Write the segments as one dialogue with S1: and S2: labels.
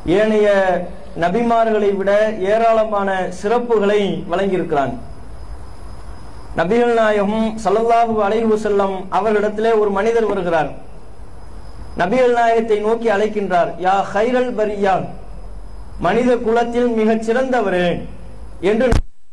S1: ஏனைய நபிமார்களை விட ஏராளமான சிறப்புகளை வழங்கியிருக்கிறான் நபிகள் நாயகம் ஸல்லல்லாஹு அலைஹி வஸல்லம் அவர்களிடத்திலே ஒரு மனிதர் வருகிறார் நபிகள் நாயகத்தை நோக்கி அழைக்கின்றார் யா ஹைரல் பரியான் மனித குலத்தில் மிகச் சிறந்தவரே என்று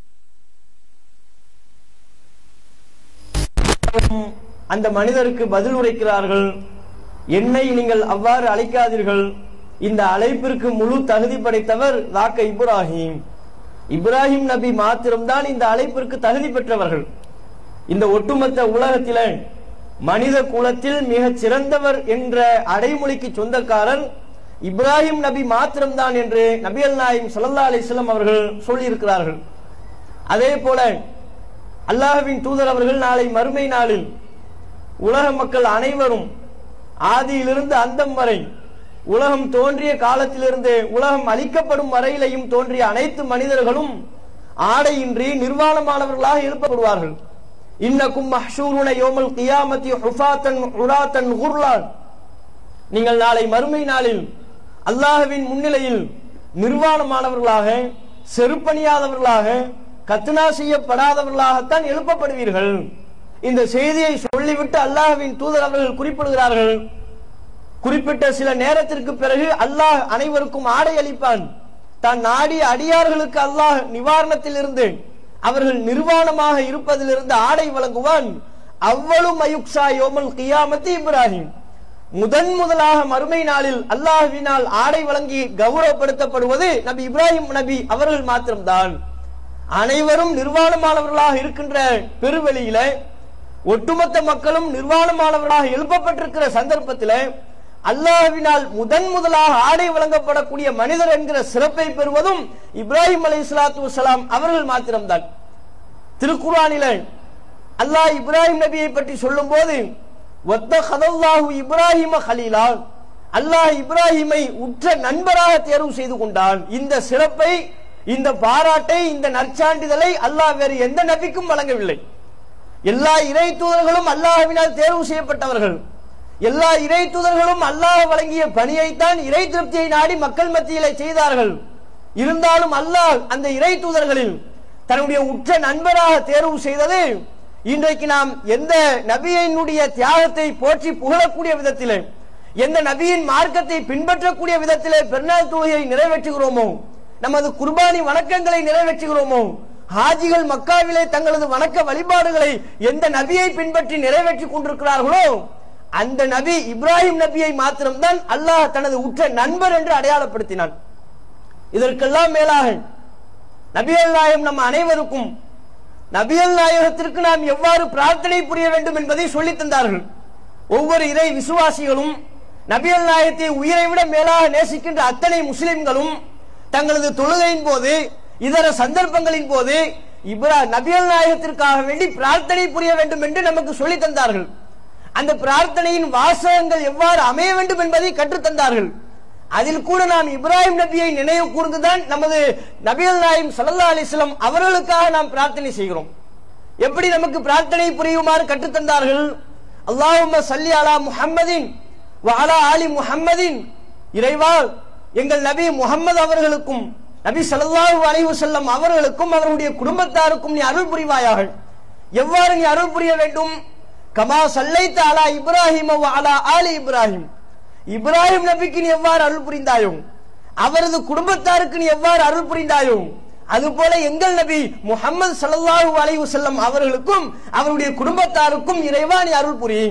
S1: அந்த மனிதருக்கு பதில் உரைக்கிறார்கள் என்னை நீங்கள் அவ்வாறு அழைக்காதீர்கள் இந்த அழைப்பிற்கு முழு தகுதி படைத்தவர் தாக்க இப்ராஹிம் இப்ராஹிம் நபி மாத்திரம்தான் இந்த அழைப்பிற்கு தகுதி பெற்றவர்கள் இந்த ஒட்டுமொத்த உலகத்தில மனித குலத்தில் மிகச் சிறந்தவர் என்ற அடைமொழிக்கு சொந்தக்காரர் இப்ராஹிம் நபி மாத்திரம்தான் என்று நபிகள் நாயம் சல்லா அலிஸ்லாம் அவர்கள் சொல்லியிருக்கிறார்கள் அதே போல அல்லாஹ்வின் தூதர் அவர்கள் நாளை மறுமை நாளில் உலக மக்கள் அனைவரும் ஆதியிலிருந்து அந்தம் வரை உலகம் தோன்றிய காலத்திலிருந்து உலகம் அழிக்கப்படும் வரையிலையும் தோன்றிய அனைத்து மனிதர்களும் ஆடையின்றி நிர்வாணமானவர்களாக எழுப்பப்படுவார்கள் இன்னக்கும் மஹ்ஷூருன யோமல் கியாமத்தி ஹுஃபாத்தன் உராத்தன் குர்லான் நீங்கள் நாளை மறுமை நாளில் அல்லாஹ்வின் முன்னிலையில் நிர்வாணமானவர்களாக செருப்பணியாதவர்களாக கத்துனா செய்யப்படாதவர்களாகத்தான் எழுப்பப்படுவீர்கள் இந்த செய்தியை சொல்லிவிட்டு அல்லாஹ்வின் தூதர் அவர்கள் குறிப்பிடுகிறார்கள் குறிப்பிட்ட சில நேரத்திற்கு பிறகு அல்லாஹ் அனைவருக்கும் ஆடை அளிப்பான் தான் நாடிய அடியார்களுக்கு அல்லாஹ் நிவாரணத்தில் இருந்து அவர்கள் நிர்வாணமாக இருப்பதிலிருந்து ஆடை வழங்குவான் அவ்வளவு மயுக்ஷா யோமல் கியாமத்து இப்ராஹிம் முதன் முதலாக மறுமை நாளில் அல்லாஹ்வினால் ஆடை வழங்கி கௌரவப்படுத்தப்படுவது நபி இப்ராஹிம் நபி அவர்கள் மாத்திரம்தான் அனைவரும் நிர்வாணமானவர்களாக இருக்கின்ற பெருவெளியில ஒட்டுமொத்த மக்களும் நிர்வாணமானவர்களாக எழுப்பப்பட்டிருக்கிற சந்தர்ப்பத்தில் அல்லாஹ்வினால் முதன் முதலாக ஆடை வழங்கப்படக்கூடிய மனிதர் என்கிற சிறப்பை பெறுவதும் இப்ராஹிம் அலை சலாத்து வசலாம் அவர்கள் மாத்திரம்தான் திருக்குறானில அல்லாஹ் இப்ராஹிம் நபியை பற்றி சொல்லும் போது ஒத்த கதல்லாஹு இப்ராஹிம ஹலீலா அல்லாஹ் இப்ராஹிமை உற்ற நண்பராக தேர்வு செய்து கொண்டான் இந்த சிறப்பை இந்த பாராட்டை இந்த நற்சான்றிதழை அல்லாஹ் வேறு எந்த நபிக்கும் வழங்கவில்லை எல்லா இறை தூதர்களும் அல்லாஹ்வினால் தேர்வு செய்யப்பட்டவர்கள் எல்லா இறை தூதர்களும் அல்லாஹ் வழங்கிய பணியைத்தான் இறை திருப்தியை நாடி மக்கள் மத்தியிலே செய்தார்கள் இருந்தாலும் அல்லாஹ் அந்த இறை தூதர்களில் தன்னுடைய உற்ற நண்பராக தேர்வு செய்தது இன்றைக்கு நாம் எந்த நபியினுடைய தியாகத்தை போற்றி புகழக்கூடிய விதத்திலே எந்த நபியின் மார்க்கத்தை பின்பற்றக்கூடிய விதத்திலே பெருநாள் தொழுகையை நிறைவேற்றுகிறோமோ நமது குர்பானி வணக்கங்களை நிறைவேற்றுகிறோமோ ஹாஜிகள் மக்காவிலே தங்களது வணக்க வழிபாடுகளை எந்த நபியை பின்பற்றி நிறைவேற்றி கொண்டிருக்கிறார்களோ அந்த நபி இப்ராஹிம் நபியை மாத்திரம்தான் அல்லாஹ் தனது உற்ற நண்பர் என்று அடையாளப்படுத்தினான் இதற்கெல்லாம் மேலாக நபிகள் நாயகம் நம் அனைவருக்கும் நபிகள் நாயகத்திற்கு நாம் எவ்வாறு பிரார்த்தனை புரிய வேண்டும் என்பதை சொல்லித் தந்தார்கள் ஒவ்வொரு இறை விசுவாசிகளும் நபிகள் நாயகத்தை உயிரை விட மேலாக நேசிக்கின்ற அத்தனை முஸ்லிம்களும் தங்களது தொழுகையின் போது இதர சந்தர்ப்பங்களின் போது இப்ரா நபிகள் நாயகத்திற்காக வேண்டி பிரார்த்தனை புரிய வேண்டும் என்று நமக்கு சொல்லித் தந்தார்கள் அந்த பிரார்த்தனையின் வாசகங்கள் எவ்வாறு அமைய வேண்டும் என்பதை கற்றுத்தந்தார்கள் அதில் கூட நாம் இப்ராஹிம் நபியை நினைவு கூர்ந்துதான் நமது நபிகள் நாயம் சல்லா அலிஸ்லாம் அவர்களுக்காக நாம் பிரார்த்தனை செய்கிறோம் எப்படி நமக்கு பிரார்த்தனை புரியுமாறு கற்றுத்தந்தார்கள் அல்லாஹும்ம சல்லி அலா முஹம்மதின் வஅலா ஆலி முஹம்மதின் இறைவா எங்கள் நபி முகம்மது அவர்களுக்கும் நபி ஸல்லல்லாஹு அலைஹி வஸல்லம் அவர்களுக்கும் அவருடைய குடும்பத்தாருக்கும் நீ அருள் புரிவாயாக எவ்வாறு நீ அருள் புரிய வேண்டும் கமா சல்லைத்த அலா இப்ராஹிம் அலா ஆலி இப்ராஹிம் இப்ராஹிம் நபிக்கு நீ எவ்வாறு அருள் புரிந்தாயோ அவரது குடும்பத்தாருக்கு நீ எவ்வாறு அருள் புரிந்தாயோ அதுபோல எங்கள் நபி முகமது சல்லல்லாஹு அலைஹி வஸல்லம் அவர்களுக்கும் அவருடைய குடும்பத்தாருக்கும் இறைவா நீ அருள் புரி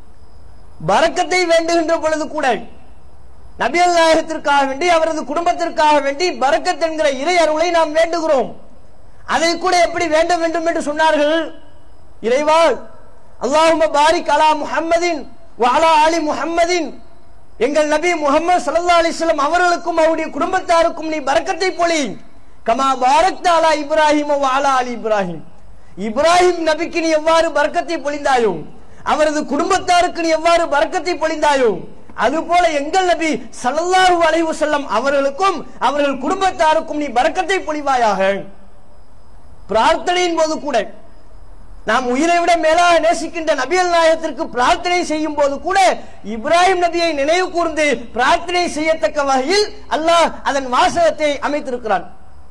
S1: பரக்கத்தை வேண்டுகின்ற பொழுது கூட நபியல் நாயகத்திற்காக வேண்டி அவரது குடும்பத்திற்காக வேண்டி பரக்கத் என்கிற இறை அருளை நாம் வேண்டுகிறோம் அதை கூட எப்படி வேண்ட வேண்டும் என்று சொன்னார்கள் இறைவா அல்லாஹும பாரிக் அலா முஹம்மதின் வஅலா ஆலி முஹம்மதின் எங்கள் நபி முகமது சல்லா அலிஸ்லாம் அவர்களுக்கும் அவருடைய குடும்பத்தாருக்கும் நீ பரக்கத்தை பொழி கமா பாரக் அலா இப்ராஹிம் வாலா அலி இப்ராஹிம் இப்ராஹிம் நபிக்கு நீ எவ்வாறு பரக்கத்தை பொழிந்தாயோ அவரது குடும்பத்தாருக்கு நீ எவ்வாறு பரக்கத்தை பொழிந்தாயோ அதுபோல எங்கள் நபி சல்லல்லாஹு அலைஹி வஸல்லம் அவர்களுக்கும் அவர்கள் குடும்பத்தாருக்கும் நீ பரக்கத்தை பொழிவாயாக பிரார்த்தனையின் போது கூட நாம் உயிரை விட மேலாக நேசிக்கின்ற நபியல் நாயகத்திற்கு பிரார்த்தனை செய்யும் போது கூட இப்ராஹிம் நபியை நினைவு கூர்ந்து பிரார்த்தனை செய்யத்தக்க வகையில் அல்லாஹ் அதன் வாசகத்தை அமைத்திருக்கிறான்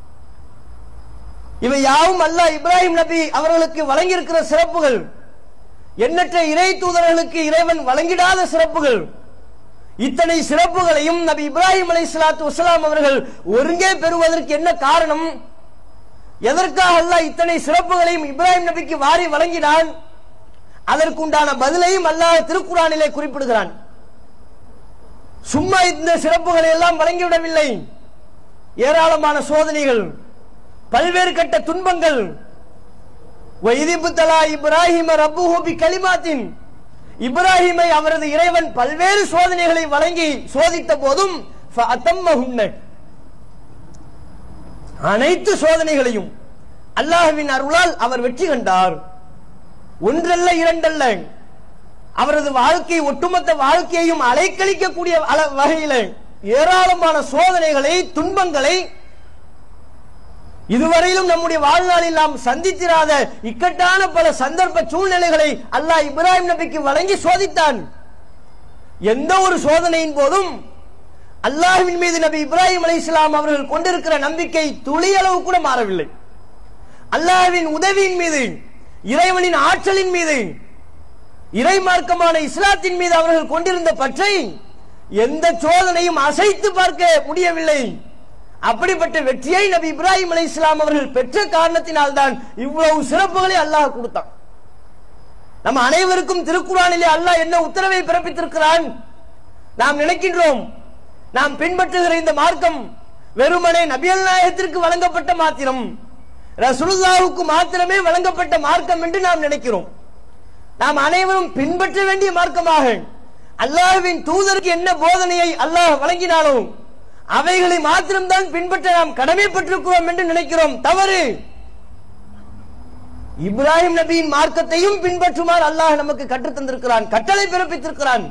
S1: இவை யாவும் அல்லாஹ் இப்ராஹிம் நபி அவர்களுக்கு வழங்கியிருக்கிற சிறப்புகள் எண்ணற்ற இறை தூதர்களுக்கு இறைவன் வழங்கிடாத சிறப்புகள் இத்தனை சிறப்புகளையும் நபி இப்ராஹிம் அலை சலாத்து வசலாம் அவர்கள் ஒருங்கே பெறுவதற்கு என்ன காரணம் எதற்காக அல்லாஹ் இத்தனை சிறப்புகளையும் இப்ராஹிம் நபிக்கு வாரி வழங்கினான் அதற்குண்டான பதிலையும் அல்லாஹ் திருக்குறானிலே குறிப்பிடுகிறான் சும்மா இந்த சிறப்புகளை எல்லாம் வழங்கிவிடவில்லை ஏராளமான சோதனைகள் பல்வேறு கட்ட துன்பங்கள் வைதிபு தலா இப்ராஹிம ரப்புஹு பி கலிமாத்தின் இப்ராஹிமை அவரது இறைவன் பல்வேறு சோதனைகளை வழங்கி சோதித்த போதும் ஃபஅத்தம்மஹுன்ன. அனைத்து சோதனைகளையும் அல்லாஹ்வின் அருளால் அவர் வெற்றி கண்டார் ஒன்றல்ல இரண்டல்ல அவரது வாழ்க்கை ஒட்டுமொத்த வாழ்க்கையையும் அலைக்கழிக்கக்கூடிய அள- வகையில ஏராளமான சோதனைகளை துன்பங்களை இதுவரையிலும் நம்முடைய வாழ்நாளில் நாம் சந்தித்திராத இக்கட்டான பல சந்தர்ப்ப சூழ்நிலைகளை அல்லாஹ் இப்ராஹிம் நபிக்கு வழங்கி சோதித்தான் எந்த ஒரு சோதனையின் போதும் அல்லாஹ்வின் மீது நபி இப்ராஹிம் அலைஹிஸ்ஸலாம் அவர்கள் கொண்டிருக்கிற நம்பிக்கை துளியளவு கூட மாறவில்லை அல்லாஹ்வின் உதவியின் மீது இறைவனின் ஆற்றலின் மீது இறை மார்க்கமான இஸ்லாத்தின் மீது அவர்கள் கொண்டிருந்த பற்றை எந்த சோதனையும் அசைத்து பார்க்க முடியவில்லை அப்படிப்பட்ட வெற்றியை நபி இப்ராஹிம் அலை இஸ்லாம் அவர்கள் பெற்ற காரணத்தினால் தான் இவ்வளவு சிறப்புகளை அல்லாஹ் கொடுத்தான் நம்ம அனைவருக்கும் திருக்குறானிலே அல்லாஹ் என்ன உத்தரவை பிறப்பித்திருக்கிறான் நாம் நினைக்கின்றோம் நாம் பின்பற்றுகிற இந்த மார்க்கம் வெறுமனே நபியல் நாயகத்திற்கு வழங்கப்பட்ட மாத்திரம் ரசூலுல்லாஹுக்கு மாத்திரமே வழங்கப்பட்ட மார்க்கம் என்று நாம் நினைக்கிறோம் நாம் அனைவரும் பின்பற்ற வேண்டிய மார்க்கமாக அல்லாஹ்வின் தூதருக்கு என்ன போதனையை அல்லாஹ் வழங்கினாலும் அவைகளை மாத்திரம்தான் பின்பற்ற நாம் கடமைப்பட்டிருக்கிறோம் என்று நினைக்கிறோம் தவறு இப்ராஹிம் நபியின் மார்க்கத்தையும் பின்பற்றுமாறு அல்லாஹ் நமக்கு கற்றுத் தந்திருக்கிறான் கட்டளை பிறப்பித்திருக்கிறான்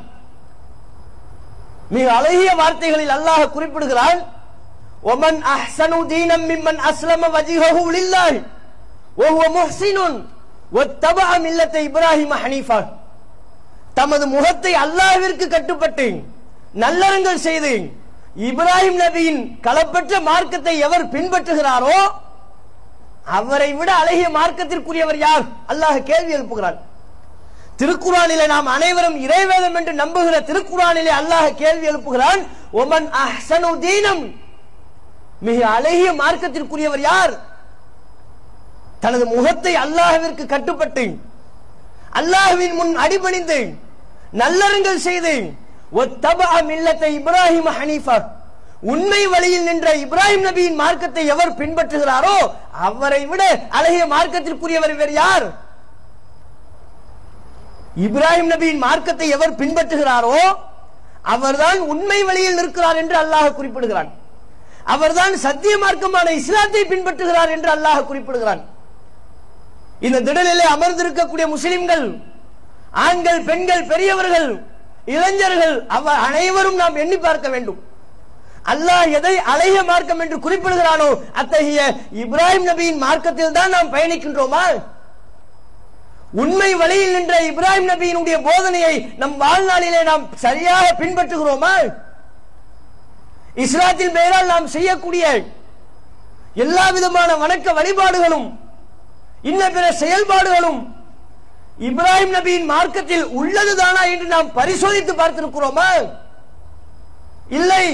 S1: மிக அழகிய வார்த்தைகளில் அல்லாஹ் குறிப்பிடுகிறான் ஒமன் அஹ்சனு தீனம் மிம்மன் அஸ்லம வஜிஹஹு லில்லாஹ் வஹுவ முஹ்சினுன் வத்தபஅ மில்லத்தை இப்ராஹிம் ஹனீஃபா தமது முகத்தை அல்லாஹ்விற்கு கட்டுப்பட்டு நல்லறங்கள் செய்து இப்ராஹிம் நபியின் களப்பற்ற மார்க்கத்தை எவர் பின்பற்றுகிறாரோ அவரை விட அழகிய மார்க்கத்திற்குரியவர் யார் அல்லாஹ் கேள்வி எழுப்புகிறான் திருக்குறானிலே நாம் அனைவரும் இறைவேதம் என்று நம்புகிற திருக்குறானிலே அல்லாஹ் கேள்வி எழுப்புகிறான் ஒமன் அஹ்சனு தீனம் மிக அழகிய மார்க்கத்திற்குரியவர் யார் தனது முகத்தை அல்லாஹ்விற்கு கட்டுப்பட்டு அல்லாஹ்வின் முன் அடிபணிந்து நல்லறங்கள் செய்து ஒத்தபா மில்லத்தை இப்ராஹிம் ஹனீஃபா உண்மை வழியில் நின்ற இப்ராஹிம் நபியின் மார்க்கத்தை எவர் பின்பற்றுகிறாரோ அவரை விட அழகிய மார்க்கத்திற்குரியவர் வேறு யார் இப்ராஹிம் நபியின் மார்க்கத்தை எவர் பின்பற்றுகிறாரோ அவர்தான் உண்மை வழியில் நிற்கிறார் என்று அல்லாஹ் குறிப்பிடுகிறான் அவர்தான் சத்திய மார்க்கமான இஸ்லாத்தை பின்பற்றுகிறார் என்று அல்லாஹ் குறிப்பிடுகிறான் இந்த திடலிலே அமர்ந்திருக்கக்கூடிய முஸ்லிம்கள் ஆண்கள் பெண்கள் பெரியவர்கள் இளைஞர்கள் அவ அனைவரும் நாம் எண்ணி பார்க்க வேண்டும் அல்லாஹ் எதை அழகிய மார்க்கம் என்று குறிப்பிடுகிறானோ அத்தகைய இப்ராஹிம் நபியின் மார்க்கத்தில் தான் நாம் பயணிக்கின்றோமா உண்மை வழியில் நின்ற இப்ராஹிம் நபியினுடைய போதனையை நம் வாழ்நாளிலே நாம் சரியாக பின்பற்றுகிறோமா இஸ்லாத்தின் பெயரால் நாம் செய்யக்கூடிய எல்லா விதமான வணக்க வழிபாடுகளும் இன்ன பிற செயல்பாடுகளும் இப்ராஹிம் நபியின் மார்க்கத்தில் உள்ளதுதானா என்று நாம் பரிசோதித்து பார்த்திருக்கிறோமா இல்லை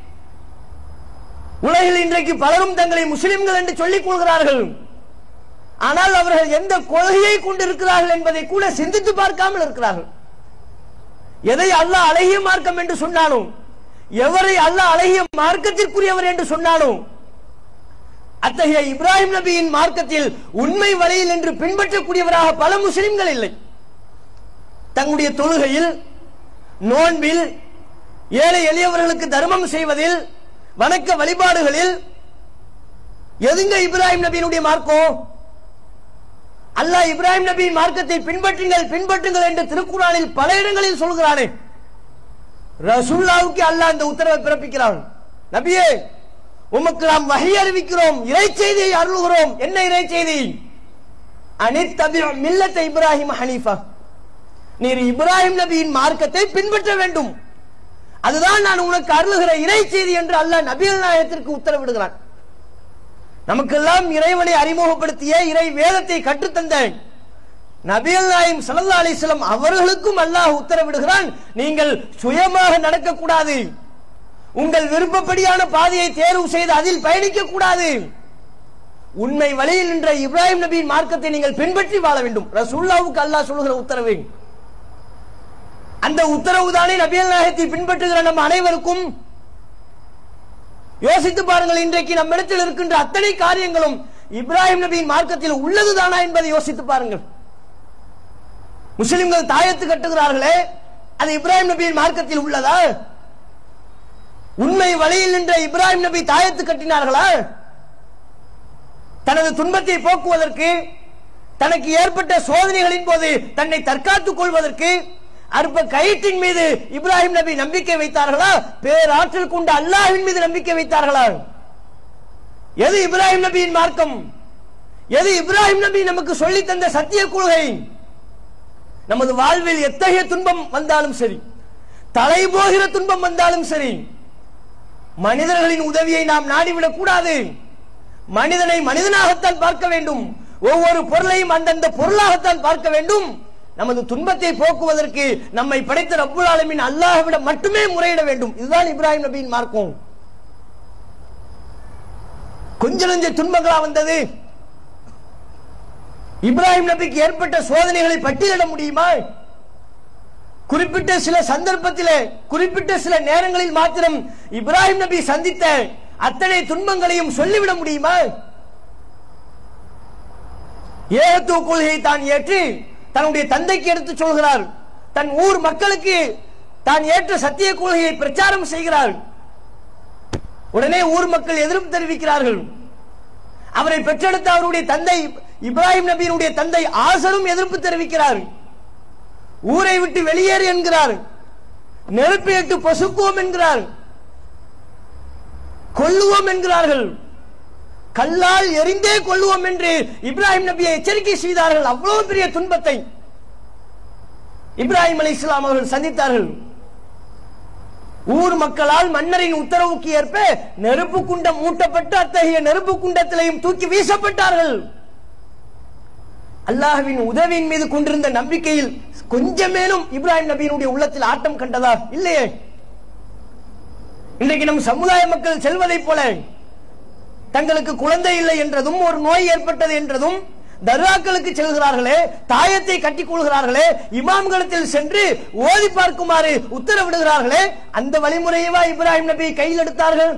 S1: உலகில் இன்றைக்கு பலரும் தங்களை முஸ்லிம்கள் என்று சொல்லிக் கொள்கிறார்கள் ஆனால் அவர்கள் எந்த கொள்கையை கொண்டிருக்கிறார்கள் என்பதை கூட சிந்தித்து பார்க்காமல் இருக்கிறார்கள் எதை அல்லாஹ் அழகிய மார்க்கம் என்று சொன்னாலும் எவரை அல்லாஹ் அழகிய மார்க்கத்திற்குரியவர் என்று சொன்னாலும் அத்தகைய இப்ராஹிம் நபியின் மார்க்கத்தில் உண்மை வழியில் என்று பின்பற்றக்கூடியவராக பல முஸ்லிம்கள் இல்லை தங்களுடைய தொழுகையில் நோன்பில் ஏழை எளியவர்களுக்கு தர்மம் செய்வதில் வணக்க வழிபாடுகளில் எதுங்க இப்ராஹிம் நபியினுடைய மார்க்கம் அல்லாஹ் இப்ராஹிம் நபியின் மார்க்கத்தை பின்பற்றுங்கள் பின்பற்றுங்கள் என்று திருக்குறானில் பல இடங்களில் சொல்கிறானே ரசூல்லாவுக்கு அல்லாஹ் இந்த உத்தரவை பிறப்பிக்கிறான் நபியே உமக்கு நாம் வகை அறிவிக்கிறோம் இறை செய்தியை அருள்கிறோம் என்ன இறை செய்தி அனித்தபி மில்லத்த இப்ராஹிம் ஹனீஃபா நீர் இப்ராஹிம் நபியின் மார்க்கத்தை பின்பற்ற வேண்டும் அதுதான் நான் உனக்கு அருளுகிற இறை செய்தி என்று அல்லாஹ் நபிகள் நாயகத்திற்கு உத்தரவிடுகிறான் நமக்கெல்லாம் இறைவனை அறிமுகப்படுத்திய இறை வேதத்தை கற்றுத்தந்த நபிகள் நாயம் சல்லா அலிஸ்லாம் அவர்களுக்கும் அல்லாஹ் உத்தரவிடுகிறான் நீங்கள் சுயமாக நடக்கக்கூடாது உங்கள் விருப்பப்படியான பாதையை தேர்வு செய்து அதில் பயணிக்க கூடாது உண்மை வழியில் நின்ற இப்ராஹிம் நபியின் மார்க்கத்தை நீங்கள் பின்பற்றி வாழ வேண்டும் ரசூல்லாவுக்கு அல்லாஹ் சொல்லுகிற உத்தரவு அந்த உத்தரவு தானே நபியல் நாயகத்தை பின்பற்றுகிற நம்ம அனைவருக்கும் யோசித்து பாருங்கள் இன்றைக்கு நம்மிடத்தில் இருக்கின்ற அத்தனை காரியங்களும் இப்ராஹிம் நபியின் மார்க்கத்தில் உள்ளதுதானா என்பதை யோசித்து பாருங்கள் முஸ்லிம்கள் தாயத்து கட்டுகிறார்களே அது இப்ராஹிம் நபியின் மார்க்கத்தில் உள்ளதா உண்மை வழியில் நின்ற இப்ராஹிம் நபி தாயத்து கட்டினார்களா தனது துன்பத்தை போக்குவதற்கு தனக்கு ஏற்பட்ட சோதனைகளின் போது தன்னை தற்காத்துக் கொள்வதற்கு அற்ப கயிற்றின் மீது இப்ராஹிம் நபி நம்பிக்கை வைத்தார்களா பேராற்றல் கொண்ட அல்லாஹ்வின் மீது நம்பிக்கை வைத்தார்களா எது இப்ராஹிம் நபியின் மார்க்கம் எது இப்ராஹிம் நபி நமக்கு சொல்லி தந்த சத்திய கொள்கை நமது வாழ்வில் எத்தகைய துன்பம் வந்தாலும் சரி தலை போகிற துன்பம் வந்தாலும் சரி மனிதர்களின் உதவியை நாம் நாடிவிடக் கூடாது மனிதனை மனிதனாகத்தான் பார்க்க வேண்டும் ஒவ்வொரு பொருளையும் அந்தந்த பொருளாகத்தான் பார்க்க வேண்டும் நமது துன்பத்தை போக்குவதற்கு நம்மை படைத்த ரப்புல் ஆலமின் அல்லாஹ்விடம் மட்டுமே முறையிட வேண்டும் இதுதான் இப்ராஹிம் நபியின் மார்க்கம் கொஞ்ச நெஞ்ச துன்பங்களா வந்தது இப்ராஹிம் நபிக்கு ஏற்பட்ட சோதனைகளை பட்டியலிட முடியுமா குறிப்பிட்ட சில சந்தர்ப்பத்திலே குறிப்பிட்ட சில நேரங்களில் மாத்திரம் இப்ராஹிம் நபி சந்தித்த அத்தனை துன்பங்களையும் சொல்லிவிட முடியுமா ஏகத்துவ கொள்கையை தான் ஏற்று தன்னுடைய தந்தைக்கு எடுத்து சொல்கிறார் தன் ஊர் மக்களுக்கு தான் ஏற்ற சத்திய கொள்கையை பிரச்சாரம் செய்கிறார் உடனே ஊர் மக்கள் எதிர்ப்பு தெரிவிக்கிறார்கள் அவரை பெற்றெடுத்த அவருடைய தந்தை இப்ராஹிம் நபியினுடைய தந்தை ஆசரும் எதிர்ப்பு தெரிவிக்கிறார் ஊரை விட்டு வெளியேறு என்கிறார் நெருப்பு எட்டு பசுக்குவோம் என்கிறார் கொல்லுவோம் என்கிறார்கள் கல்லால் எரிந்தே கொள்ளுவோம் என்று இப்ராஹிம் நபியை எச்சரிக்கை செய்தார்கள் அவ்வளவு பெரிய துன்பத்தை இப்ராஹிம் அலி இஸ்லாம் அவர்கள் சந்தித்தார்கள் ஊர் மக்களால் மன்னரின் உத்தரவுக்கு ஏற்ப நெருப்பு குண்டம் மூட்டப்பட்டு அத்தகைய நெருப்பு குண்டத்திலையும் தூக்கி வீசப்பட்டார்கள் அல்லாஹ்வின் உதவியின் மீது கொண்டிருந்த நம்பிக்கையில் கொஞ்சமேலும் இப்ராஹிம் நபியினுடைய உள்ளத்தில் ஆட்டம் கண்டதா இல்லையே இன்றைக்கு நம் சமுதாய மக்கள் செல்வதைப் போல தங்களுக்கு குழந்தை இல்லை என்றதும் ஒரு நோய் ஏற்பட்டது என்றதும் தர்காக்களுக்கு செல்கிறார்களே தாயத்தை கட்டிக் கொள்கிறார்களே இமாம்களத்தில் சென்று ஓதி பார்க்குமாறு உத்தரவிடுகிறார்களே அந்த வழிமுறையவா இப்ராஹிம் நபி கையில் எடுத்தார்கள்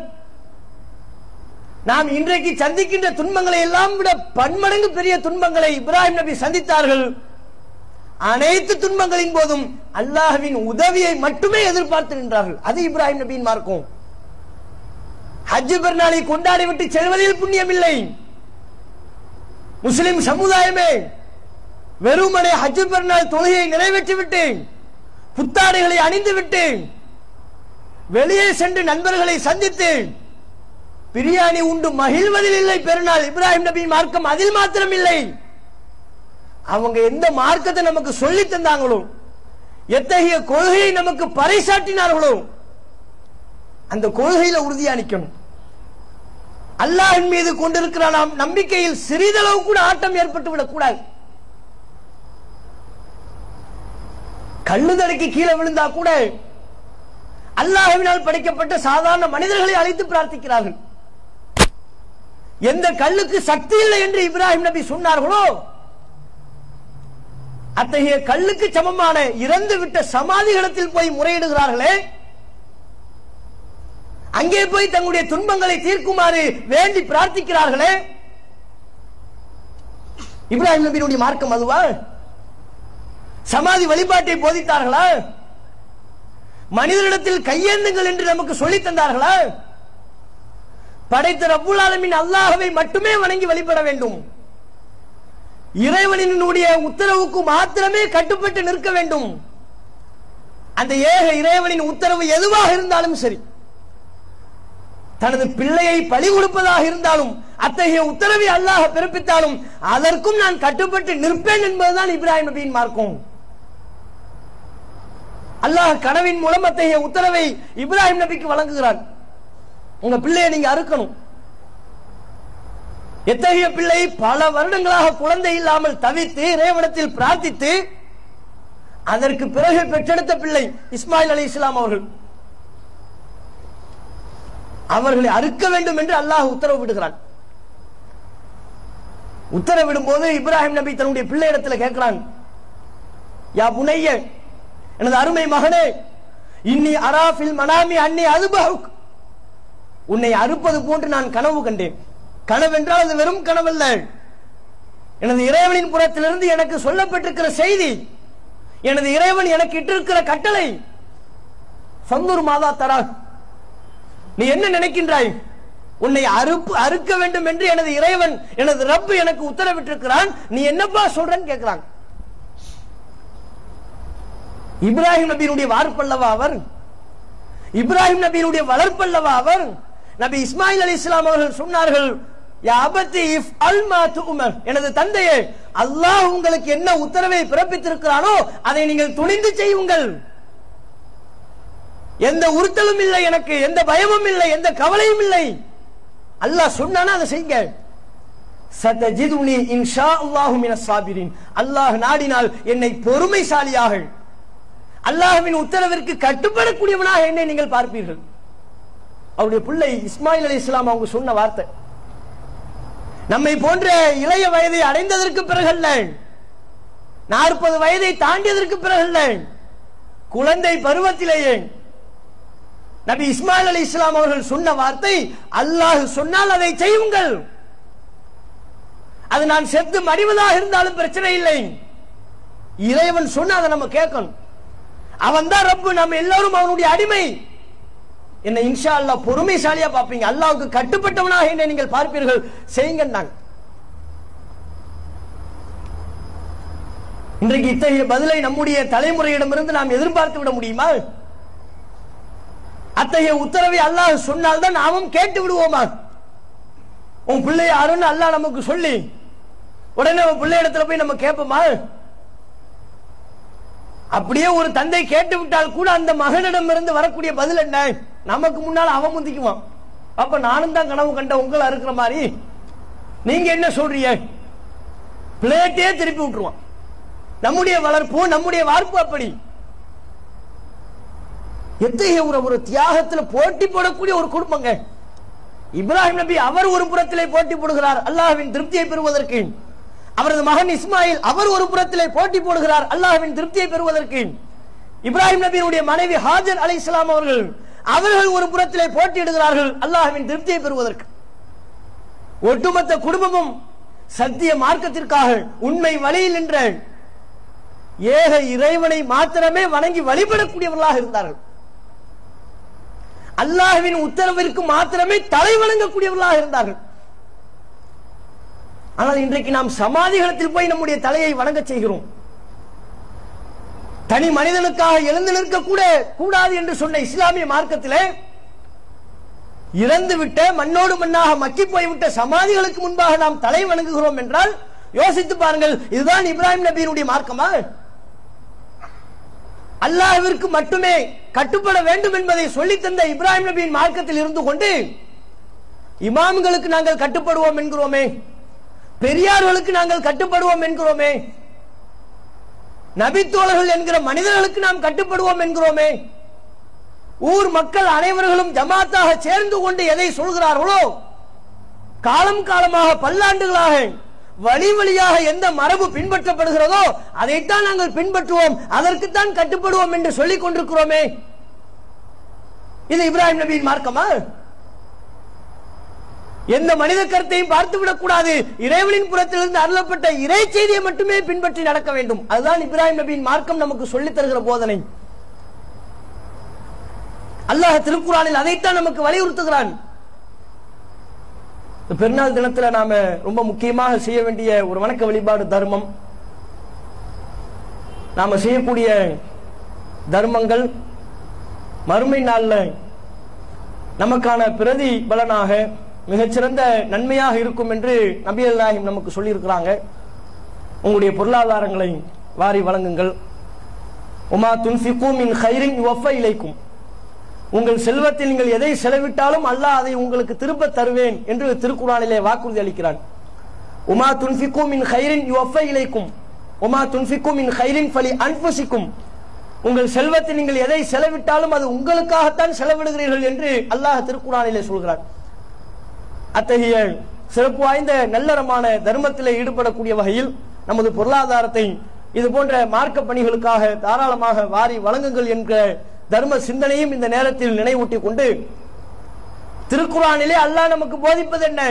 S1: நாம் இன்றைக்கு சந்திக்கின்ற துன்பங்களை எல்லாம் விட பன்மடங்கு பெரிய துன்பங்களை இப்ராஹிம் நபி சந்தித்தார்கள் அனைத்து துன்பங்களின் போதும் அல்லாஹ்வின் உதவியை மட்டுமே எதிர்பார்த்து நின்றார்கள் அது இப்ராஹிம் நபியின் மார்க்கம் ஹஜ் பெருநாளை கொண்டாடி விட்டு செல்வதில் புண்ணியமில்லை முஸ்லிம் சமுதாயமே வெறுமனே ஹஜ் பெருநாள் தொழுகையை நிறைவேற்றி விட்டு புத்தாடைகளை அணிந்து விட்டு வெளியே சென்று நண்பர்களை சந்தித்து பிரியாணி உண்டு மகிழ்வதில் இல்லை பெருநாள் இப்ராஹிம் நபி மார்க்கம் அதில் மாத்திரம் இல்லை அவங்க எந்த மார்க்கத்தை நமக்கு சொல்லி தந்தாங்களோ எத்தகைய கொள்கையை நமக்கு பறைசாட்டினார்களோ அந்த கொள்கையில உறுதியா நிக்கணும் அல்லாஹின் மீது கொண்டிருக்கிற நாம் நம்பிக்கையில் சிறிதளவு கூட ஆட்டம் ஏற்பட்டு விடக் கூடாது கல்லுதடைக்கு கீழே விழுந்தா கூட அல்லாஹ்வினால் படைக்கப்பட்ட சாதாரண மனிதர்களை அழைத்து பிரார்த்திக்கிறார்கள் எந்த கல்லுக்கு சக்தி இல்லை என்று இப்ராஹிம் நபி சொன்னார்களோ அத்தகைய கல்லுக்கு சமமான இறந்து விட்ட சமாதிகளத்தில் போய் முறையிடுகிறார்களே அங்கே போய் தங்களுடைய துன்பங்களை தீர்க்குமாறு வேண்டி பிரார்த்திக்கிறார்களே இப்ராஹிம் நபியினுடைய மார்க்கம் அதுவா சமாதி வழிபாட்டை போதித்தார்களா மனிதனிடத்தில் கையேந்துங்கள் என்று நமக்கு சொல்லித் தந்தார்களா படைத்த ரப்புல் ஆலமின் அல்லாஹவை மட்டுமே வணங்கி வழிபட வேண்டும் இறைவனினுடைய உத்தரவுக்கு மாத்திரமே கட்டுப்பட்டு நிற்க வேண்டும் அந்த ஏக இறைவனின் உத்தரவு எதுவாக இருந்தாலும் சரி தனது பிள்ளையை பலி கொடுப்பதாக இருந்தாலும் அத்தகைய உத்தரவை அல்லாஹ் பிறப்பித்தாலும் அதற்கும் நான் கட்டுப்பட்டு நிற்பேன் என்பதுதான் இப்ராஹிம் நபியின் மார்க்கம் அல்லாஹ் கனவின் மூலம் அத்தகைய உத்தரவை இப்ராஹிம் நபிக்கு வழங்குகிறான் உங்க பிள்ளையை நீங்க அறுக்கணும் எத்தகைய பிள்ளை பல வருடங்களாக குழந்தை இல்லாமல் தவித்து இறைவனத்தில் பிரார்த்தித்து அதற்கு பிறகு பெற்றெடுத்த பிள்ளை இஸ்மாயில் அலி இஸ்லாம் அவர்கள் அவர்களை அறுக்க வேண்டும் என்று அல்லாஹ் உத்தரவு விடுகிறான் உத்தரவிடும் போது இப்ராஹிம் நபி தன்னுடைய பிள்ளை இடத்துல கேட்கிறான் யா புனைய எனது அருமை மகனே இன்னி அராஃபில் மனாமி அன்னி அதுபஹுக் உன்னை அறுப்பது போன்று நான் கனவு கண்டேன் கனவென்றால் அது வெறும் கனவல்ல எனது இறைவனின் புறத்திலிருந்து எனக்கு சொல்லப்பட்டிருக்கிற செய்தி எனது இறைவன் எனக்கு இட்டிருக்கிற கட்டளை சந்தூர் மாதா தரா நீ என்ன நினைக்கின்றாய் உன்னை அறுப்பு அறுக்க வேண்டும் என்று எனது இறைவன் எனது ரப்பு எனக்கு உத்தரவிட்டிருக்கிறான் நீ என்னப்பா சொல்றன்னு கேட்கிறான் இப்ராஹிம் நபியினுடைய வார்ப்பல்லவா அவர் இப்ராஹிம் நபியினுடைய வளர்ப்பல்லவா அவர் நபி இஸ்மாயில் அலி இஸ்லாம் அவர்கள் சொன்னார்கள் "யா அபத்தி இஃப் அல் மா துஉமர்." எனது தந்தையே அல்லாஹ் உங்களுக்கு என்ன உத்தரவை பிறப்பித்திருக்கிறானோ அதை நீங்கள் துணிந்து செய்யுங்கள் எந்த உறுத்தலும் இல்லை எனக்கு எந்த பயமும் இல்லை எந்த கவலையும் இல்லை அல்லாஹ் சொன்னானா அதை செய்யுங்க சதஜிதுனி இன்ஷா அல்லாஹு மினஸ் சாபிரின் அல்லாஹ் நாடினால் என்னை பொறுமைசாலியாக அல்லாஹ்வின் உத்தரவிற்கு கட்டுப்படக்கூடியவனாக என்னை நீங்கள் பார்ப்பீர்கள் அவருடைய பிள்ளை இஸ்மாயில் அலி இஸ்லாம் அவங்க சொன்ன வார்த்தை நம்மை போன்ற இளைய வயதை அடைந்ததற்கு பிறகல்ல நாற்பது வயதை தாண்டியதற்கு பிறகல்ல குழந்தை பருவத்திலேயே நபி இஸ்மாயில் அலி இஸ்லாம் அவர்கள் சொன்ன வார்த்தை அல்லாஹ் சொன்னால் அதை செய்யுங்கள் அது நான் செத்து மடிவதாக இருந்தாலும் பிரச்சனை இல்லை இறைவன் சொன்ன அதை நம்ம கேட்கணும் அவன் தான் ரப்பு நம்ம எல்லாரும் அவனுடைய அடிமை என்ன இன்ஷா அல்லாஹ் பொறுமைசாலியா பார்ப்பீங்க அல்லாஹ்வுக்கு கட்டுப்பட்டவனாக என்னை நீங்கள் பார்ப்பீர்கள் செய்யுங்க இன்றைக்கு இத்தகைய பதிலை நம்முடைய தலைமுறையிடமிருந்து நாம் எதிர்பார்த்து விட முடியுமா அத்தகைய உத்தரவை அல்லாஹ் சொன்னால்தான் நாமும் கேட்டு விடுவோமா உன் பிள்ளை யாருன்னு அல்லாஹ் நமக்கு சொல்லி உடனே உன் பிள்ளை இடத்துல போய் நம்ம கேட்போமா அப்படியே ஒரு தந்தை கேட்டு விட்டால் கூட அந்த மகனிடம் இருந்து வரக்கூடிய பதில் என்ன நமக்கு முன்னால் அவன் முந்திக்குவான் அப்ப நானும் தான் கனவு கண்ட உங்களை இருக்கிற மாதிரி நீங்க என்ன சொல்றீங்க பிளேட்டே திருப்பி விட்டுருவான் நம்முடைய வளர்ப்பு நம்முடைய வார்ப்பு அப்படி எத்தகைய ஒரு ஒரு தியாகத்துல போட்டி போடக்கூடிய ஒரு குடும்பங்க இப்ராஹிம் நபி அவர் ஒரு புறத்திலே போட்டி போடுகிறார் அல்லாஹ்வின் திருப்தியை பெறுவதற்கு அவரது மகன் இஸ்மாயில் அவர் ஒரு புறத்திலே போட்டி போடுகிறார் அல்லாஹ்வின் திருப்தியை பெறுவதற்கு இப்ராஹிம் நபியினுடைய மனைவி ஹாஜர் அலை இஸ்லாம் அவர்கள் அவர்கள் ஒரு புறத்திலே போட்டியிடுகிறார்கள் அல்லாஹ்வின் திருப்தியை பெறுவதற்கு ஒட்டுமொத்த குடும்பமும் சத்திய மார்க்கத்திற்காக உண்மை வழியில் நின்ற ஏக இறைவனை மாத்திரமே வணங்கி வழிபடக்கூடியவர்களாக இருந்தார்கள் அல்லாஹ்வின் உத்தரவிற்கு மாத்திரமே தலை வணங்கக்கூடியவர்களாக இருந்தார்கள் ஆனால் இன்றைக்கு நாம் சமாதிகளத்தில் போய் நம்முடைய தலையை வணங்க செய்கிறோம் தனி மனிதனுக்காக எழுந்து நிற்க கூட கூடாது என்று சொன்ன இஸ்லாமிய மார்க்கத்திலே இறந்து விட்ட மண்ணோடு மண்ணாக மக்கி போய்விட்ட சமாதிகளுக்கு முன்பாக நாம் தலை வணங்குகிறோம் என்றால் யோசித்து பாருங்கள் இதுதான் இப்ராஹிம் நபியினுடைய மார்க்கமா அல்லாஹ்விற்கு மட்டுமே கட்டுப்பட வேண்டும் என்பதை சொல்லி தந்த இப்ராஹிம் நபியின் மார்க்கத்தில் இருந்து கொண்டு இமாம்களுக்கு நாங்கள் கட்டுப்படுவோம் என்கிறோமே பெரியார்களுக்கு நாங்கள் கட்டுப்படுவோம் என்கிறோமே நபித்தோழர்கள் என்கிற மனிதர்களுக்கு நாம் கட்டுப்படுவோம் என்கிறோமே ஊர் மக்கள் அனைவர்களும் ஜமாத்தாக சேர்ந்து கொண்டு எதை சொல்கிறார்களோ காலம் காலமாக பல்லாண்டுகளாக வழி வழியாக எந்த மரபு பின்பற்றப்படுகிறதோ அதைத்தான் நாங்கள் பின்பற்றுவோம் அதற்குத்தான் கட்டுப்படுவோம் என்று சொல்லிக் கொண்டிருக்கிறோமே இது இப்ராஹிம் நபியின் மார்க்கமா எந்த மனித கருத்தையும் பார்த்து விடக்கூடாது இறைவனின் புறத்திலிருந்து அருளப்பட்ட இறை செய்தியை மட்டுமே பின்பற்றி நடக்க வேண்டும் அதுதான் இப்ராஹிம் நபியின் மார்க்கம் நமக்கு சொல்லித் தருகிற போதனை அல்லாஹ் திருக்குறானில் அதைத்தான் நமக்கு வலியுறுத்துகிறான் இந்த பெருநாள் தினத்துல நாம ரொம்ப முக்கியமாக செய்ய வேண்டிய ஒரு வணக்க வழிபாடு தர்மம் நாம செய்யக்கூடிய தர்மங்கள் மறுமை நாள்ல நமக்கான பிரதி பலனாக மிகச்சிறந்த நன்மையாக இருக்கும் என்று நபி அல்லாஹிம் நமக்கு சொல்லியிருக்கிறாங்க உங்களுடைய பொருளாதாரங்களை வாரி வழங்குங்கள் உமா துன்ஃபிகு மின் ஹைரின் யுவஃப இலைக்கும் உங்கள் செல்வத்தில் நீங்கள் எதை செலவிட்டாலும் அல்லாஹ் அதை உங்களுக்கு திரும்ப தருவேன் என்று திருக்குறானிலே வாக்குறுதி அளிக்கிறான் உமா துன்ஃபிகு மின் ஹைரின் யுவஃப இலைக்கும் உமா துன்ஃபிகு மின் ஹைரின் ஃபலி அன்ஃபுசிக்கும் உங்கள் செல்வத்தில் நீங்கள் எதை செலவிட்டாலும் அது உங்களுக்காகத்தான் செலவிடுகிறீர்கள் என்று அல்லாஹ் திருக்குறானிலே சொல்கிறான் அத்தகைய சிறப்பு வாய்ந்த நல்லறமான தர்மத்திலே ஈடுபடக்கூடிய வகையில் நமது பொருளாதாரத்தை இது போன்ற மார்க்க பணிகளுக்காக தாராளமாக வாரி வழங்குங்கள் என்ற தர்ம சிந்தனையும் இந்த நேரத்தில் நினைவூட்டிக் கொண்டு திருக்குறானிலே அல்லாஹ் நமக்கு போதிப்பது என்ன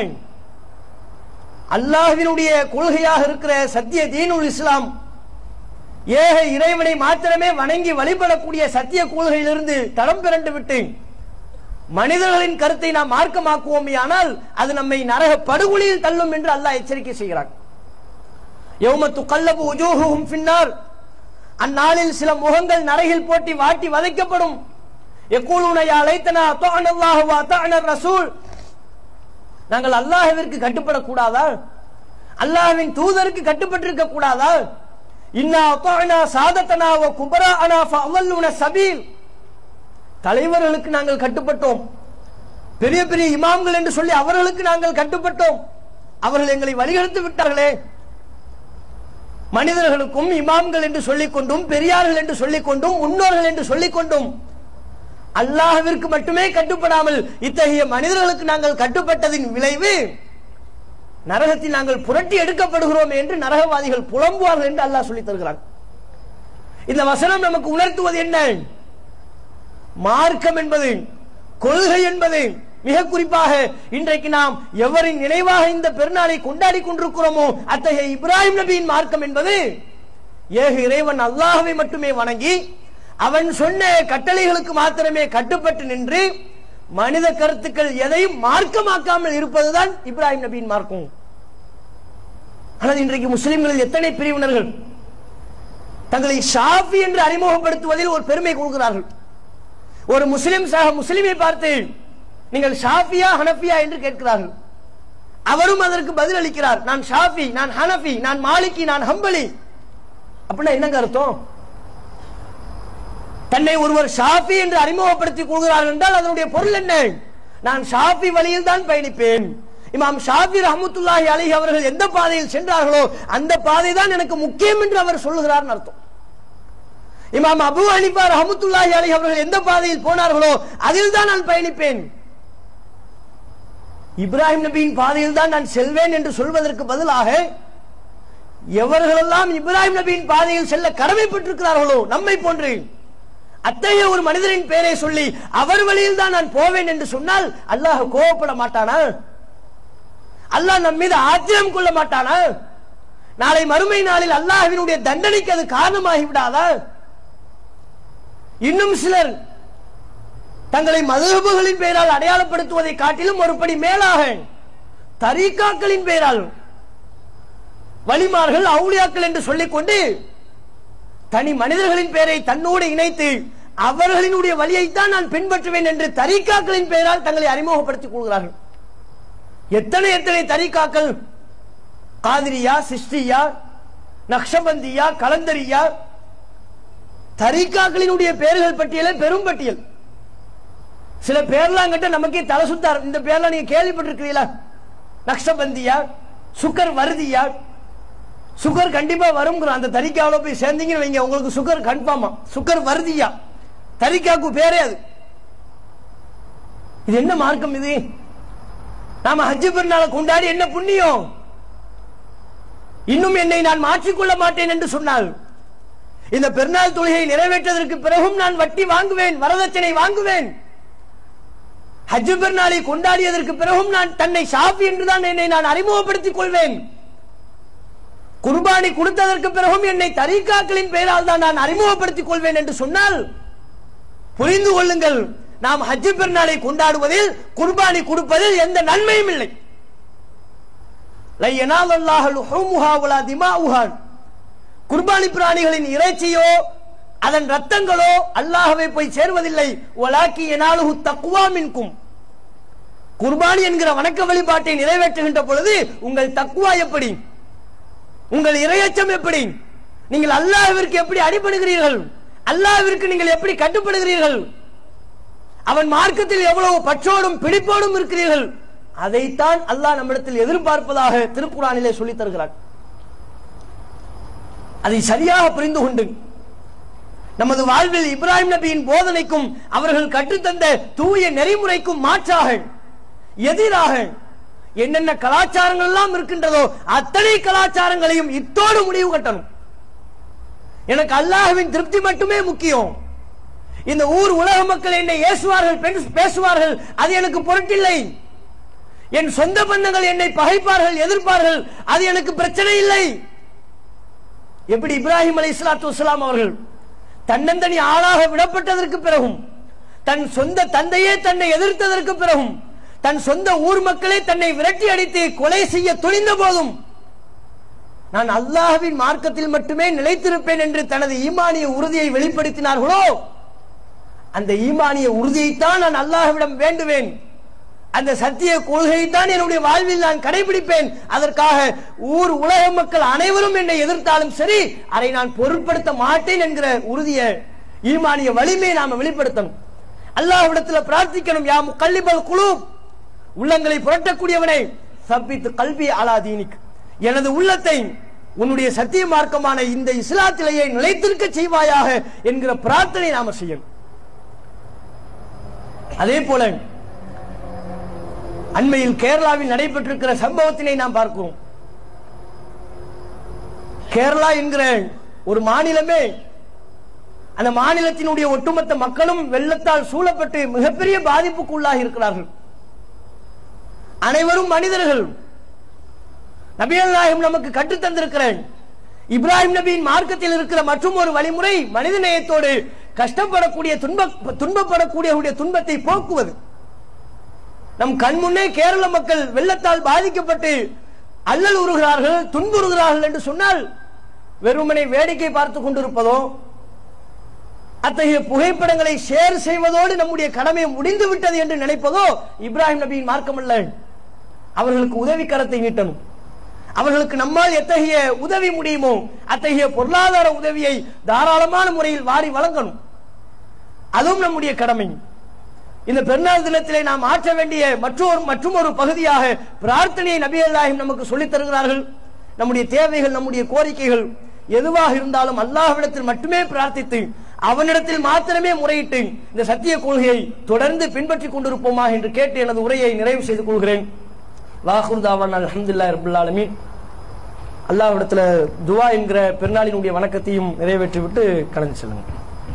S1: அல்லாஹ்வினுடைய கொள்கையாக இருக்கிற சத்திய தீனுல் இஸ்லாம் ஏக இறைவனை மாத்திரமே வணங்கி வழிபடக்கூடிய சத்திய கொள்கையிலிருந்து தடம் பிறண்டு விட்டு மனிதர்களின் கருத்தை நாம் மார்க்கமாக்குவோமே ஆனால் அது நம்மை நரக படுகொலியில் தள்ளும் என்று அல்லாஹ் எச்சரிக்கை செய்கிறான் யௌமத்து கல்லபு உஜூஹும் பின்னார் அந்நாளில் சில முகங்கள் நரகில் போட்டி வாட்டி வதைக்கப்படும் எக்கூலுன யா லைத்தனா அத்தானல்லாஹு வ அத்தானர் ரசூல் நாங்கள் அல்லாஹ்விற்கு கட்டுப்படக்கூடாதா அல்லாஹ்வின் தூதருக்கு கட்டுப்பட்டிருக்க கூடாதா இன்னா அத்தானா சாதத்தனா வ குபராஅனா ஃபஅவல்லுன சபீல் தலைவர்களுக்கு நாங்கள் கட்டுப்பட்டோம் பெரிய பெரிய இமாம்கள் என்று சொல்லி அவர்களுக்கு நாங்கள் கட்டுப்பட்டோம் அவர்கள் எங்களை வழிகெடுத்து விட்டார்களே மனிதர்களுக்கும் இமாம்கள் என்று சொல்லிக் கொண்டும் பெரியார்கள் என்று சொல்லிக் கொண்டும் முன்னோர்கள் என்று சொல்லிக் கொண்டும் அல்லாஹ்விற்கு மட்டுமே கட்டுப்படாமல் இத்தகைய மனிதர்களுக்கு நாங்கள் கட்டுப்பட்டதின் விளைவு நரகத்தில் நாங்கள் புரட்டி எடுக்கப்படுகிறோம் என்று நரகவாதிகள் புலம்புவார்கள் என்று அல்லாஹ் சொல்லித் தருகிறான் இந்த வசனம் நமக்கு உணர்த்துவது என்ன மார்க்கம் என்பது கொள்கை என்பது மிக குறிப்பாக இன்றைக்கு நாம் எவரின் நினைவாக இந்த பெருநாளை கொண்டாடி கொண்டிருக்கிறோமோ அத்தகைய இப்ராஹிம் நபியின் மார்க்கம் என்பது ஏக இறைவன் அல்லாஹ்வை மட்டுமே வணங்கி அவன் சொன்ன கட்டளைகளுக்கு மாத்திரமே கட்டுப்பட்டு நின்று மனித கருத்துக்கள் எதையும் மார்க்கமாக்காமல் இருப்பதுதான் இப்ராஹிம் நபியின் மார்க்கம் ஆனால் இன்றைக்கு முஸ்லிம்களில் எத்தனை பிரிவினர்கள் தங்களை ஷாஃபி என்று அறிமுகப்படுத்துவதில் ஒரு பெருமை கொள்கிறார்கள் ஒரு முஸ்லிம் சக முஸ்லிமை பார்த்து நீங்கள் ஷாஃபியா ஹனஃபியா என்று கேட்கிறார்கள் அவரும் அதற்கு பதில் அளிக்கிறார் நான் ஷாஃபி நான் ஹனஃபி நான் மாலிகி நான் ஹம்பலி அப்படின்னா என்னங்க அர்த்தம் தன்னை ஒருவர் ஷாஃபி என்று அறிமுகப்படுத்திக் கொள்கிறார் என்றால் அதனுடைய பொருள் என்ன நான் ஷாஃபி வழியில் தான் பயணிப்பேன் இமாம் ஷாஃபி ரஹமத்துல்லாஹி அலைஹி அவர்கள் எந்த பாதையில் சென்றார்களோ அந்த பாதை தான் எனக்கு முக்கியம் என்று அவர் சொல்லுகிறார் அர்த்தம் இமாம் அபு ஹனிஃபா ரஹமத்துல்லாஹி அலைஹி அவர்கள் எந்த பாதையில் போனார்களோ அதில் தான் நான் பயணிப்பேன் இப்ராஹிம் நபியின் பாதையில் தான் நான் செல்வேன் என்று சொல்வதற்கு பதிலாக எவர்களெல்லாம் இப்ராஹிம் நபியின் பாதையில் செல்ல கடமைப்பட்டிருக்கிறார்களோ நம்மை போன்று அத்தகைய ஒரு மனிதரின் பெயரை சொல்லி அவர் வழியில் தான் நான் போவேன் என்று சொன்னால் அல்லாஹ் கோவப்பட மாட்டானா அல்லாஹ் நம் மீது ஆத்திரம் கொள்ள மாட்டானா நாளை மறுமை நாளில் அல்லாஹ்வினுடைய தண்டனைக்கு அது காரணமாகி விடாதா இன்னும் சிலர் தங்களை மதுகபுகளின் பெயரால் அடையாளப்படுத்துவதை காட்டிலும் ஒருபடி மேலாக தரீக்காக்களின் பெயரால் வலிமார்கள் அவுளியாக்கள் என்று சொல்லிக்கொண்டு தனி மனிதர்களின் பெயரை தன்னோடு இணைத்து அவர்களினுடைய வழியைத்தான் நான் பின்பற்றுவேன் என்று தரீக்காக்களின் பெயரால் தங்களை அறிமுகப்படுத்திக் கொள்கிறார்கள் எத்தனை எத்தனை தரீக்காக்கள் காதிரியா சிஸ்டியா நக்ஷபந்தியா கலந்தரியா தரீக்காக்களினுடைய பெயர்கள் பட்டியலே பெரும் பட்டியல் சில பேர்லாம் கிட்ட நமக்கே தலை சுத்தார் இந்த பேர்லாம் நீங்க கேள்விப்பட்டிருக்கிறீங்களா நக்ஷபந்தியா சுக்கர் வருதியா சுகர் கண்டிப்பா வரும் அந்த தரிக்காவில போய் சேர்ந்தீங்கன்னு வைங்க உங்களுக்கு சுகர் கன்ஃபார்மா சுகர் வருதியா தரிக்காக்கு பேரே அது இது என்ன மார்க்கம் இது நாம ஹஜ்ஜு பெருநாளை கொண்டாடி என்ன புண்ணியம் இன்னும் என்னை நான் மாற்றிக்கொள்ள மாட்டேன் என்று சொன்னால் இந்த பெருநாள் தொழுகையை நிறைவேற்றதற்கு பிறகும் நான் வட்டி வாங்குவேன் வரதட்சணை வாங்குவேன் ஹஜ்ஜு பெருநாளை கொண்டாடியதற்கு பிறகும் நான் தன்னை ஷாஃபி என்றுதான் என்னை நான் அறிமுகப்படுத்திக் கொள்வேன் குர்பானி கொடுத்ததற்கு பிறகும் என்னை தரீக்காக்களின் பெயரால் தான் நான் அறிமுகப்படுத்திக் கொள்வேன் என்று சொன்னால் புரிந்து கொள்ளுங்கள் நாம் ஹஜ்ஜு பெருநாளை கொண்டாடுவதில் குர்பானி கொடுப்பதில் எந்த நன்மையும் இல்லை குர்பானி பிராணிகளின் இறைச்சியோ அதன் ரத்தங்களோ அல்லாஹவை போய் சேர்வதில்லை ஒலாக்கி எனாலுகு தக்குவா மின்கும் குர்பானி என்கிற வணக்க வழிபாட்டை நிறைவேற்றுகின்ற பொழுது உங்கள் தக்குவா எப்படி உங்கள் இரையச்சம் எப்படி நீங்கள் அல்லாஹ்விற்கு எப்படி அடிபடுகிறீர்கள் அல்லாஹ்விற்கு நீங்கள் எப்படி கட்டுப்படுகிறீர்கள் அவன் மார்க்கத்தில் எவ்வளவு பற்றோடும் பிடிப்போடும் இருக்கிறீர்கள் அதைத்தான் அல்லாஹ் நம்மிடத்தில் எதிர்பார்ப்பதாக திருக்குறானிலே சொல்லித் தருகிறார் அதை சரியாக புரிந்து கொண்டு நமது வாழ்வில் இப்ராஹிம் நபியின் போதனைக்கும் அவர்கள் கற்றுத்தந்த தூய நெறிமுறைக்கும் மாற்றாக எதிராக என்னென்ன கலாச்சாரங்கள் எல்லாம் இருக்கின்றதோ அத்தனை கலாச்சாரங்களையும் இத்தோடு முடிவு கட்டணும் எனக்கு அல்லாஹ்வின் திருப்தி மட்டுமே முக்கியம் இந்த ஊர் உலக மக்கள் என்னை ஏசுவார்கள் பெண் பேசுவார்கள் அது எனக்கு பொருட்டில்லை என் சொந்த பந்தங்கள் என்னை பகைப்பார்கள் எதிர்ப்பார்கள் அது எனக்கு பிரச்சனை இல்லை எப்படி இப்ராஹிம் அலை இஸ்லாத்து வஸ்லாம் அவர்கள் தன்னந்தனி ஆளாக விடப்பட்டதற்கு பிறகும் தன் சொந்த தந்தையே தன்னை எதிர்த்ததற்கு பிறகும் தன் சொந்த ஊர் மக்களே தன்னை விரட்டி அடித்து கொலை செய்ய துணிந்த போதும் நான் அல்லாஹ்வின் மார்க்கத்தில் மட்டுமே நிலைத்திருப்பேன் என்று தனது ஈமானிய உறுதியை வெளிப்படுத்தினார்களோ அந்த ஈமானிய உறுதியைத்தான் நான் அல்லாஹ்விடம் வேண்டுவேன் அந்த சத்திய கொள்கையைத்தான் என்னுடைய வாழ்வில் நான் கடைபிடிப்பேன் அதற்காக ஊர் உலக மக்கள் அனைவரும் என்னை எதிர்த்தாலும் சரி அதை நான் பொருட்படுத்த மாட்டேன் என்கிற உறுதிய ஈமானிய வலிமையை நாம வெளிப்படுத்தணும் அல்லாஹ்விடத்துல பிரார்த்திக்கணும் யா முக்கல்லிபல் குழு உள்ளங்களை புரட்டக்கூடியவனை சப்பித்து கல்வி அலா தீனிக் எனது உள்ளத்தை உன்னுடைய சத்திய மார்க்கமான இந்த இஸ்லாத்திலேயே நிலைத்திருக்க செய்வாயாக என்கிற பிரார்த்தனை நாம செய்யணும் அதே போல அண்மையில் கேரளாவில் நடைபெற்றிருக்கிற சம்பவத்தினை நாம் பார்க்கிறோம் கேரளா என்கிற ஒரு மாநிலமே அந்த மாநிலத்தினுடைய ஒட்டுமொத்த மக்களும் வெள்ளத்தால் சூழப்பட்டு மிகப்பெரிய பாதிப்புக்கு உள்ளாகி இருக்கிறார்கள் அனைவரும் மனிதர்கள் நபிகள் நாயகம் நமக்கு கற்றுத் தந்திருக்கிறேன் இப்ராஹிம் நபியின் மார்க்கத்தில் இருக்கிற மற்றும் ஒரு வழிமுறை மனித நேயத்தோடு கஷ்டப்படக்கூடிய துன்ப துன்பப்படக்கூடிய துன்பத்தை போக்குவது நம் கண் முன்னே கேரள மக்கள் வெள்ளத்தால் பாதிக்கப்பட்டு அல்லல் உறுகிறார்கள் துன்புறுகிறார்கள் என்று சொன்னால் வெறுமனை வேடிக்கை பார்த்து கொண்டிருப்பதோ அத்தகைய புகைப்படங்களை ஷேர் செய்வதோடு நம்முடைய கடமை முடிந்து விட்டது என்று நினைப்பதோ இப்ராஹிம் நபியின் மார்க்கம் அல்ல அவர்களுக்கு உதவி கரத்தை நீட்டணும் அவர்களுக்கு நம்மால் எத்தகைய உதவி முடியுமோ அத்தகைய பொருளாதார உதவியை தாராளமான முறையில் வாரி வழங்கணும் அதுவும் நம்முடைய கடமை இந்த பெருநாள் தினத்திலே நாம் ஆற்ற வேண்டிய மற்றொரு மற்றும் ஒரு பகுதியாக பிரார்த்தனையை நபி அல்லாஹிம் நமக்கு சொல்லித் தருகிறார்கள் நம்முடைய தேவைகள் நம்முடைய கோரிக்கைகள் எதுவாக இருந்தாலும் அல்லாஹ்விடத்தில் மட்டுமே பிரார்த்தித்து அவனிடத்தில் மாத்திரமே முறையிட்டு இந்த சத்திய கொள்கையை தொடர்ந்து பின்பற்றிக் கொண்டிருப்போமா என்று கேட்டு எனது உரையை நிறைவு செய்து கொள்கிறேன் வாஹுர்தாவான் அலமதுல்லா ரபுல் ஆலமீன் அல்லாஹ்விடத்துல துவா என்கிற பெருநாளினுடைய வணக்கத்தையும் நிறைவேற்றி விட்டு கடந்து செல்லுங்க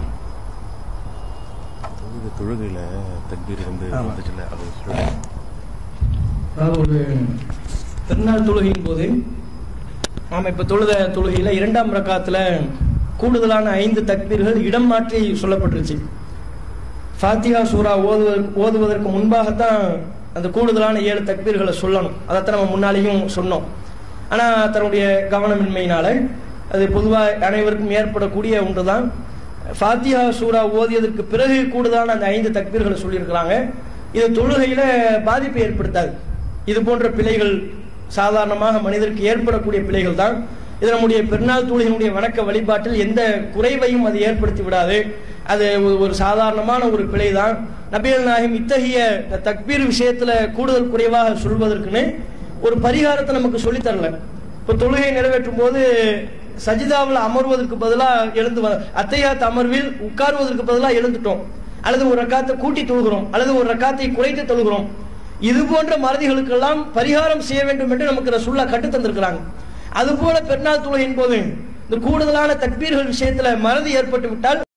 S2: தொழுகை தொழுகையில தக்பீர் வந்து வந்துச்சுல அது சொல்லுங்க
S1: அதாவது ஒரு பெருநாள் தொழுகையின் போது நாம இப்ப தொழுத தொழுகையில இரண்டாம் ரக்காத்துல கூடுதலான ஐந்து தக்பீர்கள் இடம் மாற்றி சொல்லப்பட்டுருச்சு ஃபாத்திஹா சூரா ஓதுவதற்கு ஓதுவதற்கு முன்பாகத்தான் அந்த கூடுதலான ஏழு தக்பீர்களை சொல்லணும் அதைத்தான் நம்ம முன்னாலேயும் சொன்னோம் ஆனா தன்னுடைய கவனமின்மையினால அது பொதுவாக அனைவருக்கும் ஏற்படக்கூடிய ஒன்றுதான் ஃபாத்திஹா சூரா ஓதியதற்கு பிறகு கூடுதலான அந்த ஐந்து தக்பீர்களை சொல்லியிருக்கிறாங்க இது தொழுகையில பாதிப்பை ஏற்படுத்தாது இது போன்ற பிழைகள் சாதாரணமாக மனிதருக்கு ஏற்படக்கூடிய பிழைகள் தான் இது நம்முடைய பெருநாள் தொழுகையினுடைய வணக்க வழிபாட்டில் எந்த குறைவையும் அது ஏற்படுத்தி விடாது அது ஒரு- ஒரு சாதாரணமான ஒரு பிழை தான் நபிகள் நாயகம் இத்தகைய இந்த தக்பீர் விஷயத்துல கூடுதல் குறைவாக சொல்வதற்குன்னு ஒரு பரிகாரத்தை நமக்கு சொல்லித் தரல இப்ப தொழுகை நிறைவேற்றும் போது சஜிதாவில் அமர்வதற்கு பதிலா எழுந்து வ- அத்தையாத் அமர்வில் உட்கார்வதற்கு பதிலா எழுந்துட்டோம் அல்லது ஒரு ரக்காத்தை கூட்டி தொழுகிறோம் அல்லது ஒரு ரக்காத்தை குறைத்து தொழுகிறோம் இது போன்ற மறதிகளுக்கெல்லாம் பரிகாரம் செய்ய வேண்டும் என்று நமக்கு ரசுல்லா கட்டு தந்திருக்கிறாங்க அதுபோல பெருநாள் தொழுகையின் போது இந்த கூடுதலான தக்பீர்கள் விஷயத்துல மறதி ஏற்பட்டு விட்டால்